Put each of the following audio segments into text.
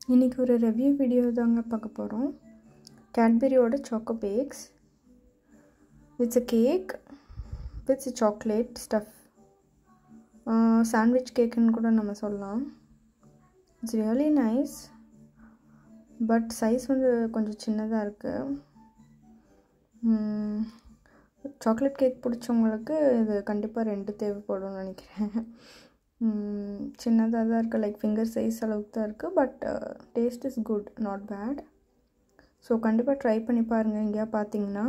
இன்றைக்கி ஒரு review video தாங்க பார்க்க போகிறோம் கேட்பரியோட choco packs it's a cake with chocolate stuff sandwich கேக்குன்னு கூட நம்ம சொல்லலாம் it's really nice but size வந்து கொஞ்சம் சின்னதாக இருக்குது சாக்லேட் கேக் பிடிச்சவங்களுக்கு இது கண்டிப்பாக ரெண்டு தேவைப்படும்னு நினைக்கிறேன் சின்னதாக தான் இருக்குது லைக் ஃபிங்கர் சைஸ் அளவுக்கு தான் இருக்குது but taste is good not bad so கண்டிப்பாக ட்ரை பண்ணி பாருங்கள் எங்கேயா பார்த்தீங்கன்னா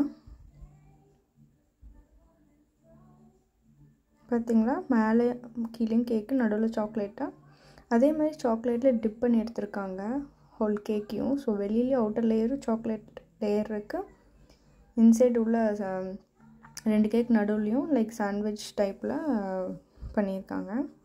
பார்த்தீங்களா மேலே கீழேயும் கேக்கு நடுவில் சாக்லேட்டாக அதே மாதிரி சாக்லேட்டில் டிப் பண்ணி எடுத்திருக்காங்க ஹோல் கேக்கையும் ஸோ வெளியிலேயும் அவுட்டர் லேயரும் சாக்லேட் லேயர் இருக்குது இன்சைடு உள்ள ரெண்டு கேக் நடுவுலையும் லைக் சாண்ட்விச் டைப்பில் பண்ணியிருக்காங்க